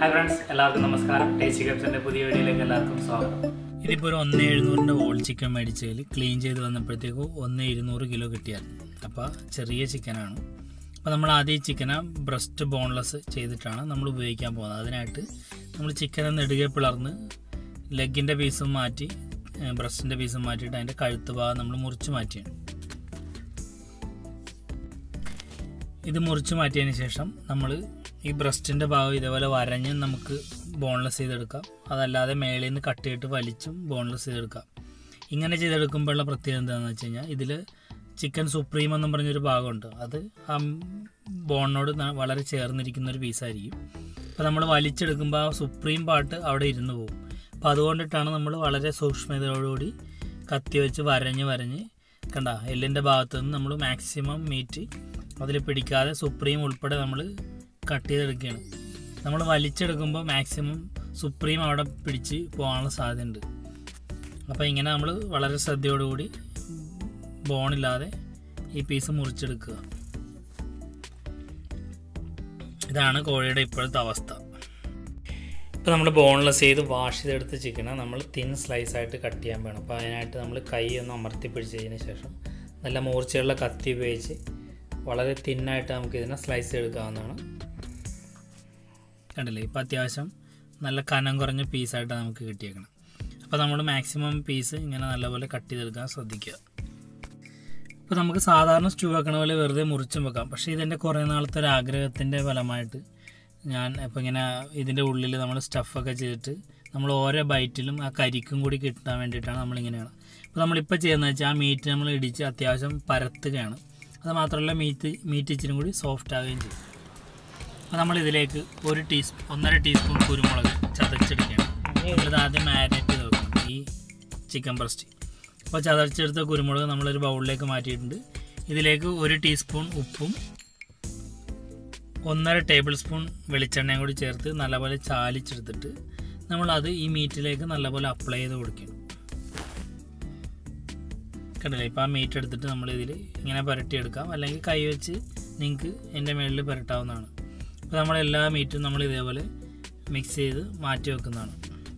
hi friends എല്ലാവർക്കും നമസ്കാരം tasty കപ്സിൻ്റെ പുതിയ വീഡിയോയിലേക്ക് എല്ലാവർക്കും സ്വാഗതം ഇതിപ്പോൾ ഒരു ഒന്ന് എഴുന്നൂറിൻ്റെ ഓൾ ചിക്കൻ മേടിച്ചതിൽ ക്ലീൻ ചെയ്ത് വന്നപ്പോഴത്തേക്കും ഒന്ന് ഇരുന്നൂറ് കിലോ കിട്ടിയായിരുന്നു അപ്പോൾ ചെറിയ ചിക്കനാണ് അപ്പോൾ നമ്മൾ ആദ്യം ഈ ചിക്കനെ ബ്രസ്റ്റ് ബോൺലെസ് ചെയ്തിട്ടാണ് നമ്മൾ ഉപയോഗിക്കാൻ പോകുന്നത് അതിനായിട്ട് നമ്മൾ ചിക്കനെ നെടുകെ പിളർന്ന് ലെഗിൻ്റെ പീസും മാറ്റി ബ്രസ്റ്റിൻ്റെ പീസും മാറ്റിയിട്ട് അതിൻ്റെ കഴുത്ത് ഭാഗം നമ്മൾ മുറിച്ച് മാറ്റിയാണ് ഇത് മുറിച്ച് മാറ്റിയതിന് ശേഷം നമ്മൾ ഈ ബ്രസ്റ്റിൻ്റെ ഭാഗം ഇതേപോലെ വരഞ്ഞ് നമുക്ക് ബോൺലെസ് ചെയ്തെടുക്കാം അതല്ലാതെ മേളിൽ നിന്ന് കട്ട് ചെയ്തിട്ട് വലിച്ചും ബോൺലെസ് ചെയ്തെടുക്കാം ഇങ്ങനെ ചെയ്തെടുക്കുമ്പോഴുള്ള പ്രത്യേകത എന്താണെന്ന് വെച്ച് കഴിഞ്ഞാൽ ഇതിൽ ചിക്കൻ സുപ്രീം എന്നും പറഞ്ഞൊരു ഭാഗമുണ്ട് അത് ആ ബോണിനോട് ന- വളരെ ചേർന്നിരിക്കുന്ന ഒരു പീസായിരിക്കും അപ്പോൾ നമ്മൾ വലിച്ചെടുക്കുമ്പോൾ ആ സുപ്രീം പാർട്ട് അവിടെ ഇരുന്ന് പോകും അപ്പോൾ അതുകൊണ്ടിട്ടാണ് നമ്മൾ വളരെ സൂക്ഷ്മതയോടുകൂടി കത്തി വെച്ച് വരഞ്ഞ് വരഞ്ഞ് കണ്ട എല്ലിൻ്റെ ഭാഗത്ത് നിന്ന് നമ്മൾ മാക്സിമം മീറ്റ് അതിൽ പിടിക്കാതെ സുപ്രീം ഉൾപ്പെടെ നമ്മൾ കട്ട് ചെയ്തെടുക്കുകയാണ് നമ്മൾ വലിച്ചെടുക്കുമ്പോൾ മാക്സിമം സുപ്രീം അവിടെ പിടിച്ച് പോകാനുള്ള സാധ്യതയുണ്ട് അപ്പോൾ ഇങ്ങനെ നമ്മൾ വളരെ ശ്രദ്ധയോടുകൂടി ബോണില്ലാതെ ഈ പീസ് മുറിച്ചെടുക്കുക ഇതാണ് കോഴിയുടെ ഇപ്പോഴത്തെ അവസ്ഥ ഇപ്പോൾ നമ്മൾ ബോൺലെസ് ചെയ്ത് വാഷ് ചെയ്തെടുത്ത ചിക്കനെ നമ്മൾ തിൻ സ്ലൈസ് ആയിട്ട് കട്ട് ചെയ്യാൻ വേണം അപ്പോൾ അതിനായിട്ട് നമ്മൾ കൈ ഒന്ന് അമർത്തി പിടിച്ചതിന് ശേഷം നല്ല മൂർച്ചയുള്ള കത്തി ഉപയോഗിച്ച് വളരെ തിന്നായിട്ട് നമുക്ക് ഇതിനെ സ്ലൈസ് ചെയ്തെടുക്കാവുന്നതാണ് കണ്ടില്ലേ ഇപ്പോൾ അത്യാവശ്യം നല്ല കനം കുറഞ്ഞ പീസായിട്ടാണ് നമുക്ക് കിട്ടിയേക്കണം അപ്പോൾ നമ്മൾ മാക്സിമം പീസ് ഇങ്ങനെ നല്ലപോലെ കട്ട് ചെയ്തെടുക്കാൻ ശ്രദ്ധിക്കുക ഇപ്പോൾ നമുക്ക് സാധാരണ സ്റ്റൂ വെക്കണ പോലെ വെറുതെ മുറിച്ചും വെക്കാം പക്ഷേ ഇതിൻ്റെ കുറേ നാളത്തെ ഒരു ആഗ്രഹത്തിൻ്റെ ഫലമായിട്ട് ഞാൻ ഇപ്പോൾ ഇങ്ങനെ ഇതിൻ്റെ ഉള്ളിൽ നമ്മൾ സ്റ്റഫൊക്കെ ചെയ്തിട്ട് നമ്മൾ ഓരോ ബൈറ്റിലും ആ കരിക്കും കൂടി കിട്ടാൻ വേണ്ടിയിട്ടാണ് നമ്മളിങ്ങനെയാണ് അപ്പോൾ നമ്മളിപ്പോൾ ചെയ്യുന്നത് വെച്ചാൽ ആ മീറ്റ് നമ്മൾ ഇടിച്ച് അത്യാവശ്യം പരത്തുകയാണ് അത് മാത്രമല്ല മീറ്റ് മീറ്റ് ഇച്ചിരി കൂടി സോഫ്റ്റ് ആവുകയും ചെയ്യും അപ്പോൾ നമ്മൾ ഇതിലേക്ക് ഒരു ടീസ്പൂൺ ഒന്നര ടീസ്പൂൺ കുരുമുളക് ചതച്ചെടുക്കുകയാണ് നമ്മളിത് ആദ്യം മാരിനേറ്റ് ചെയ്ത് വെക്കണം ഈ ചിക്കൻ ബ്രസ്റ്റ് അപ്പോൾ ചതച്ചെടുത്ത കുരുമുളക് നമ്മളൊരു ബൗളിലേക്ക് മാറ്റിയിട്ടുണ്ട് ഇതിലേക്ക് ഒരു ടീസ്പൂൺ ഉപ്പും ഒന്നര ടേബിൾ സ്പൂൺ വെളിച്ചെണ്ണയും കൂടി ചേർത്ത് നല്ലപോലെ ചാലിച്ചെടുത്തിട്ട് നമ്മളത് ഈ മീറ്റിലേക്ക് നല്ലപോലെ അപ്ലൈ ചെയ്ത് കൊടുക്കണം കണ്ടില്ലേ ഇപ്പോൾ ആ മീറ്റ് എടുത്തിട്ട് നമ്മൾ ഇതിൽ ഇങ്ങനെ പുരട്ടിയെടുക്കാം അല്ലെങ്കിൽ കൈ വെച്ച് നിങ്ങൾക്ക് എൻ്റെ മുകളിൽ പുരട്ടാവുന്നതാണ് അപ്പോൾ നമ്മൾ എല്ലാ മീറ്റും നമ്മൾ ഇതേപോലെ മിക്സ് ചെയ്ത് മാറ്റി വെക്കുന്നതാണ്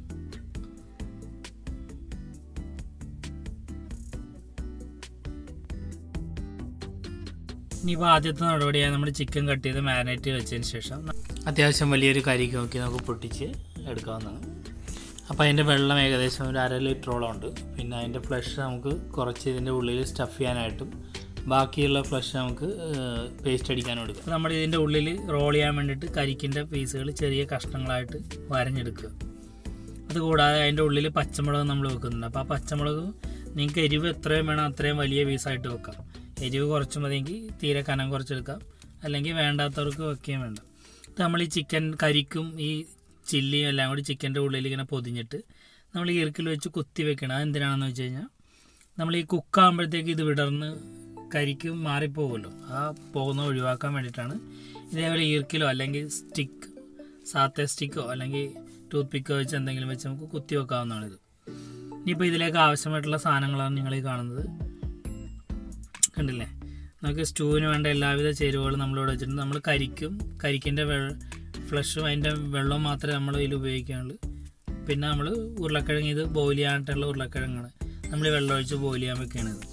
ഇനിയിപ്പോൾ ആദ്യത്തെ നടപടിയായി നമ്മൾ ചിക്കൻ കട്ട് ചെയ്ത് മാരിനേറ്റ് ചെയ്ത് വെച്ചതിന് ശേഷം അത്യാവശ്യം വലിയൊരു കരിക്ക് നോക്കി നമുക്ക് പൊട്ടിച്ച് എടുക്കാവുന്നതാണ് അപ്പോൾ അതിൻ്റെ വെള്ളം ഏകദേശം ഒരു അര ലിറ്ററോളം ഉണ്ട് പിന്നെ അതിൻ്റെ ഫ്ലഷ് നമുക്ക് കുറച്ച് ഇതിൻ്റെ ഉള്ളിൽ സ്റ്റഫ് ചെയ്യാനായിട്ടും ബാക്കിയുള്ള ഫ്ലഷ് നമുക്ക് പേസ്റ്റ് അടിക്കാനും എടുക്കും അപ്പോൾ നമ്മൾ ഇതിൻ്റെ ഉള്ളിൽ റോൾ ചെയ്യാൻ വേണ്ടിയിട്ട് കരിക്കിൻ്റെ പീസുകൾ ചെറിയ കഷ്ണങ്ങളായിട്ട് വരഞ്ഞെടുക്കുക അതുകൂടാതെ അതിൻ്റെ ഉള്ളിൽ പച്ചമുളക് നമ്മൾ വെക്കുന്നുണ്ട് അപ്പോൾ ആ പച്ചമുളക് നിങ്ങൾക്ക് എരിവ് എത്രയും വേണം അത്രയും വലിയ പീസായിട്ട് വെക്കാം എരിവ് കുറച്ച് മതിയെങ്കിൽ തീരെ കനം കുറച്ചെടുക്കാം അല്ലെങ്കിൽ വേണ്ടാത്തവർക്ക് വെക്കുകയും വേണ്ട ഇത് നമ്മൾ ഈ ചിക്കൻ കരിക്കും ഈ ചില്ലിയും എല്ലാം കൂടി ചിക്കൻ്റെ ഉള്ളിൽ ഇങ്ങനെ പൊതിഞ്ഞിട്ട് നമ്മൾ ഈ ഇറുക്കിൽ വെച്ച് കുത്തി വെക്കണം അതെന്തിനാണെന്ന് വെച്ച് കഴിഞ്ഞാൽ നമ്മൾ ഈ കുക്കാകുമ്പോഴത്തേക്ക് ഇത് വിടർന്ന് കരിക്കും മാറിപ്പോകുമല്ലോ ആ പോകുന്ന ഒഴിവാക്കാൻ വേണ്ടിയിട്ടാണ് ഇതേപോലെ ഈർക്കിലോ അല്ലെങ്കിൽ സ്റ്റിക്ക് സാത്തേ സ്റ്റിക്കോ അല്ലെങ്കിൽ ടൂത്ത് പിക്കോ വെച്ച് എന്തെങ്കിലും വെച്ച് നമുക്ക് കുത്തി വെക്കാവുന്നതാണിത് ഇനിയിപ്പോൾ ഇതിലേക്ക് ആവശ്യമായിട്ടുള്ള സാധനങ്ങളാണ് നിങ്ങൾ ഈ കാണുന്നത് കണ്ടില്ലേ നമുക്ക് സ്റ്റൂവിന് വേണ്ട എല്ലാവിധ ചേരുവകളും നമ്മളിവിടെ വെച്ചിട്ടുണ്ട് നമ്മൾ കരിക്കും കരിക്കിൻ്റെ വെ ഫ്ലഷും അതിൻ്റെ വെള്ളവും മാത്രമേ നമ്മൾ ഇതിൽ ഉപയോഗിക്കാനുള്ളൂ പിന്നെ നമ്മൾ ഉരുളക്കിഴങ്ങ് ഇത് ബോയിൽ ചെയ്യാനായിട്ടുള്ള ഉരുളക്കിഴങ്ങാണ് നമ്മൾ ഈ വെള്ളം ഒഴിച്ച് ബോയിൽ ചെയ്യാൻ വെക്കുകയാണ് ഇത്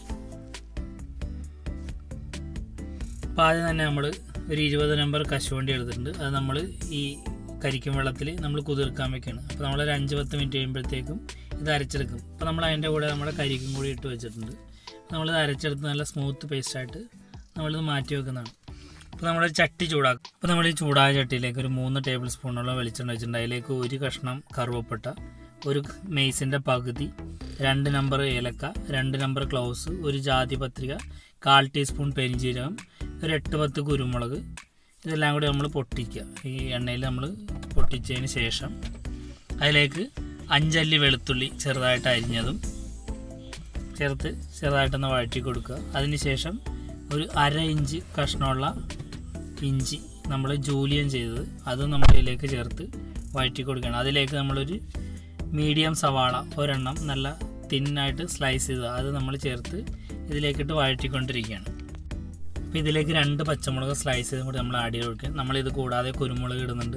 അപ്പോൾ ആദ്യം തന്നെ നമ്മൾ ഒരു ഇരുപത് നമ്പർ കശുവണ്ടി എടുത്തിട്ടുണ്ട് അത് നമ്മൾ ഈ കരിക്കും വെള്ളത്തിൽ നമ്മൾ കുതിർക്കാൻ വെക്കുകയാണ് അപ്പോൾ നമ്മളൊരു അഞ്ച് പത്ത് മിനിറ്റ് കഴിയുമ്പോഴത്തേക്കും ഇത് അരച്ചെടുക്കും അപ്പോൾ നമ്മൾ അതിൻ്റെ കൂടെ നമ്മുടെ കരിക്കും കൂടി ഇട്ട് വെച്ചിട്ടുണ്ട് നമ്മളിത് അരച്ചെടുത്ത് നല്ല സ്മൂത്ത് പേസ്റ്റായിട്ട് നമ്മളിത് മാറ്റി വെക്കുന്നതാണ് അപ്പോൾ നമ്മൾ ചട്ടി ചൂടാക്കും അപ്പോൾ നമ്മൾ ഈ ചൂടായ ചട്ടിയിലേക്ക് ഒരു മൂന്ന് ടേബിൾ സ്പൂണോളം വെളിച്ചെണ്ണ വെച്ചിട്ടുണ്ട് അതിലേക്ക് ഒരു കഷ്ണം കറുവപ്പട്ട ഒരു മെയ്സിൻ്റെ പകുതി രണ്ട് നമ്പർ ഏലക്ക രണ്ട് നമ്പർ ക്ലൗസ് ഒരു ജാതി പത്രിക കാൽ ടീസ്പൂൺ പെരിഞ്ജീരകം ഒരു എട്ട് പത്ത് കുരുമുളക് ഇതെല്ലാം കൂടി നമ്മൾ പൊട്ടിക്കുക ഈ എണ്ണയിൽ നമ്മൾ പൊട്ടിച്ചതിന് ശേഷം അതിലേക്ക് അഞ്ചല്ലി വെളുത്തുള്ളി ചെറുതായിട്ട് അരിഞ്ഞതും ചേർത്ത് ചെറുതായിട്ടൊന്ന് വഴറ്റി കൊടുക്കുക അതിനുശേഷം ഒരു അര ഇഞ്ച് കഷ്ണമുള്ള ഇഞ്ചി നമ്മൾ ജൂലിയൻ ചെയ്തത് അത് നമ്മൾ ഇതിലേക്ക് ചേർത്ത് വഴറ്റി കൊടുക്കുകയാണ് അതിലേക്ക് നമ്മളൊരു മീഡിയം സവാള ഒരെണ്ണം നല്ല തിന്നായിട്ട് സ്ലൈസ് ചെയ്തത് അത് നമ്മൾ ചേർത്ത് ഇതിലേക്കിട്ട് വഴറ്റിക്കൊണ്ടിരിക്കുകയാണ് അപ്പോൾ ഇതിലേക്ക് രണ്ട് പച്ചമുളക് സ്ലൈസ് ചെയ്തും കൂടി നമ്മൾ ആഡ് ചെയ്ത് കൊടുക്കുക നമ്മളിത് കൂടാതെ കുരുമുളക് ഇടുന്നുണ്ട്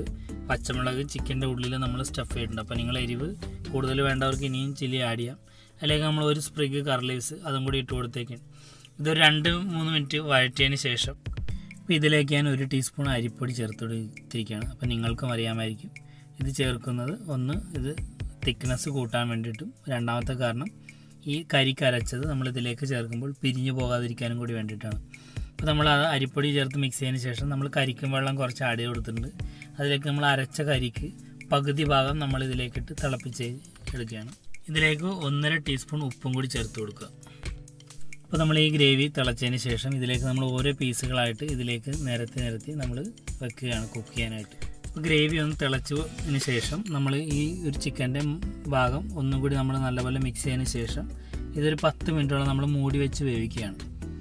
പച്ചമുളക് ചിക്കൻ്റെ ഉള്ളിൽ നമ്മൾ സ്റ്റഫ് ചെയ്തിട്ടുണ്ട് അപ്പോൾ നിങ്ങൾ എരിവ് കൂടുതൽ വേണ്ടവർക്ക് ഇനിയും ചില്ലി ആഡ് ചെയ്യാം അല്ലെങ്കിൽ നമ്മൾ ഒരു സ്പ്രിഗ് കർലീവ്സ് അതും കൂടി ഇട്ട് കൊടുത്തേക്കാണ് ഇതൊരു രണ്ട് മൂന്ന് മിനിറ്റ് വഴറ്റിയതിന് ശേഷം അപ്പോൾ ഇതിലേക്ക് ഞാൻ ഒരു ടീസ്പൂൺ അരിപ്പൊടി ചേർത്തെടുത്തിരിക്കുകയാണ് അപ്പോൾ നിങ്ങൾക്കും അറിയാമായിരിക്കും ഇത് ചേർക്കുന്നത് ഒന്ന് ഇത് തിക്നെസ് കൂട്ടാൻ വേണ്ടിയിട്ടും രണ്ടാമത്തെ കാരണം ഈ കരിക്ക് അരച്ചത് നമ്മൾ ഇതിലേക്ക് ചേർക്കുമ്പോൾ പിരിഞ്ഞു പോകാതിരിക്കാനും കൂടി വേണ്ടിയിട്ടാണ് അപ്പോൾ നമ്മൾ അത് അരിപ്പൊടി ചേർത്ത് മിക്സ് ചെയ്തതിന് ശേഷം നമ്മൾ കരിക്കും വെള്ളം കുറച്ച് ആഡ് ചെയ്ത് കൊടുത്തിട്ടുണ്ട് അതിലേക്ക് നമ്മൾ അരച്ച കരിക്ക് പകുതി ഭാഗം നമ്മൾ ഇതിലേക്കിട്ട് തിളപ്പിച്ച് എടുക്കുകയാണ് ഇതിലേക്ക് ഒന്നര ടീസ്പൂൺ ഉപ്പും കൂടി ചേർത്ത് കൊടുക്കുക അപ്പോൾ നമ്മൾ ഈ ഗ്രേവി തിളച്ചതിന് ശേഷം ഇതിലേക്ക് നമ്മൾ ഓരോ പീസുകളായിട്ട് ഇതിലേക്ക് നിരത്തി നിരത്തി നമ്മൾ വെക്കുകയാണ് കുക്ക് ചെയ്യാനായിട്ട് അപ്പോൾ ഗ്രേവി ഒന്ന് തിളച്ചതിന് ശേഷം നമ്മൾ ഈ ഒരു ചിക്കൻ്റെ ഭാഗം ഒന്നും കൂടി നമ്മൾ നല്ലപോലെ മിക്സ് ചെയ്തതിന് ശേഷം ഇതൊരു പത്ത് മിനിറ്റോളം നമ്മൾ മൂടി വെച്ച് വേവിക്കുകയാണ്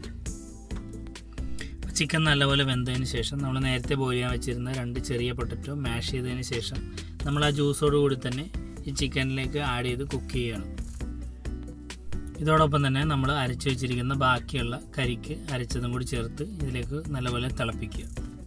ചിക്കൻ നല്ലപോലെ വെന്തതിന് ശേഷം നമ്മൾ നേരത്തെ ബോയിൽ ചെയ്യാൻ വെച്ചിരുന്ന രണ്ട് ചെറിയ പൊട്ടറ്റോ മാഷ് ചെയ്തതിന് ശേഷം നമ്മൾ ആ ജ്യൂസോട് കൂടി തന്നെ ഈ ചിക്കനിലേക്ക് ആഡ് ചെയ്ത് കുക്ക് ചെയ്യുകയാണ് ഇതോടൊപ്പം തന്നെ നമ്മൾ അരച്ച് വെച്ചിരിക്കുന്ന ബാക്കിയുള്ള കരിക്ക് അരച്ചതും കൂടി ചേർത്ത് ഇതിലേക്ക് നല്ലപോലെ തിളപ്പിക്കുക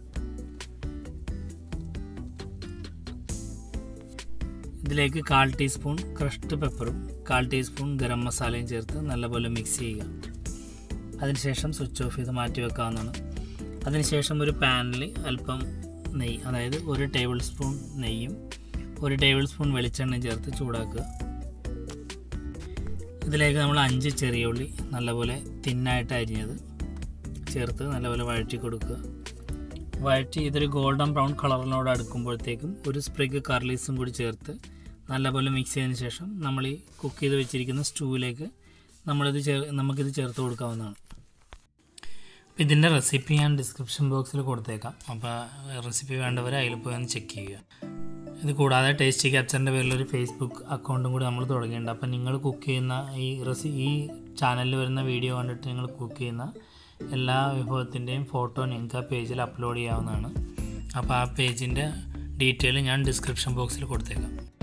ഇതിലേക്ക് കാൽ ടീസ്പൂൺ ക്രഷ്ഡ് പെപ്പറും കാൽ ടീസ്പൂൺ ഗരം മസാലയും ചേർത്ത് നല്ലപോലെ മിക്സ് ചെയ്യുക അതിനുശേഷം സ്വിച്ച് ഓഫ് ചെയ്ത് മാറ്റി വെക്കാവുന്നതാണ് അതിനുശേഷം ഒരു പാനിൽ അല്പം നെയ്യ് അതായത് ഒരു ടേബിൾ സ്പൂൺ നെയ്യും ഒരു ടേബിൾ സ്പൂൺ വെളിച്ചെണ്ണയും ചേർത്ത് ചൂടാക്കുക ഇതിലേക്ക് നമ്മൾ അഞ്ച് ചെറിയ ഉള്ളി നല്ലപോലെ തിന്നായിട്ട് അരിഞ്ഞത് ചേർത്ത് നല്ലപോലെ വഴറ്റി കൊടുക്കുക വഴറ്റി ഇതൊരു ഗോൾഡൻ ബ്രൗൺ കളറിനോട് അടുക്കുമ്പോഴത്തേക്കും ഒരു സ്പ്രിഗ് കർലീസും കൂടി ചേർത്ത് നല്ലപോലെ മിക്സ് ചെയ്തതിന് ശേഷം നമ്മൾ ഈ കുക്ക് ചെയ്ത് വെച്ചിരിക്കുന്ന സ്റ്റൂവിലേക്ക് നമ്മളിത് ചേർ നമുക്കിത് ചേർത്ത് കൊടുക്കാവുന്നതാണ് അപ്പോൾ ഇതിൻ്റെ റെസിപ്പി ഞാൻ ഡിസ്ക്രിപ്ഷൻ ബോക്സിൽ കൊടുത്തേക്കാം അപ്പോൾ റെസിപ്പി വേണ്ടവർ അതിൽ പോയി ഒന്ന് ചെക്ക് ചെയ്യുക ഇത് കൂടാതെ ടേസ്റ്റി ക്യാപ്ചറിൻ്റെ പേരിലൊരു ഫേസ്ബുക്ക് അക്കൗണ്ടും കൂടി നമ്മൾ തുടങ്ങിയിട്ടുണ്ട് അപ്പോൾ നിങ്ങൾ കുക്ക് ചെയ്യുന്ന ഈ റെസി ഈ ചാനലിൽ വരുന്ന വീഡിയോ കണ്ടിട്ട് നിങ്ങൾ കുക്ക് ചെയ്യുന്ന എല്ലാ വിഭവത്തിൻ്റെയും ഫോട്ടോ നിങ്ങൾക്ക് ആ പേജിൽ അപ്ലോഡ് ചെയ്യാവുന്നതാണ് അപ്പോൾ ആ പേജിൻ്റെ ഡീറ്റെയിൽ ഞാൻ ഡിസ്ക്രിപ്ഷൻ ബോക്സിൽ കൊടുത്തേക്കാം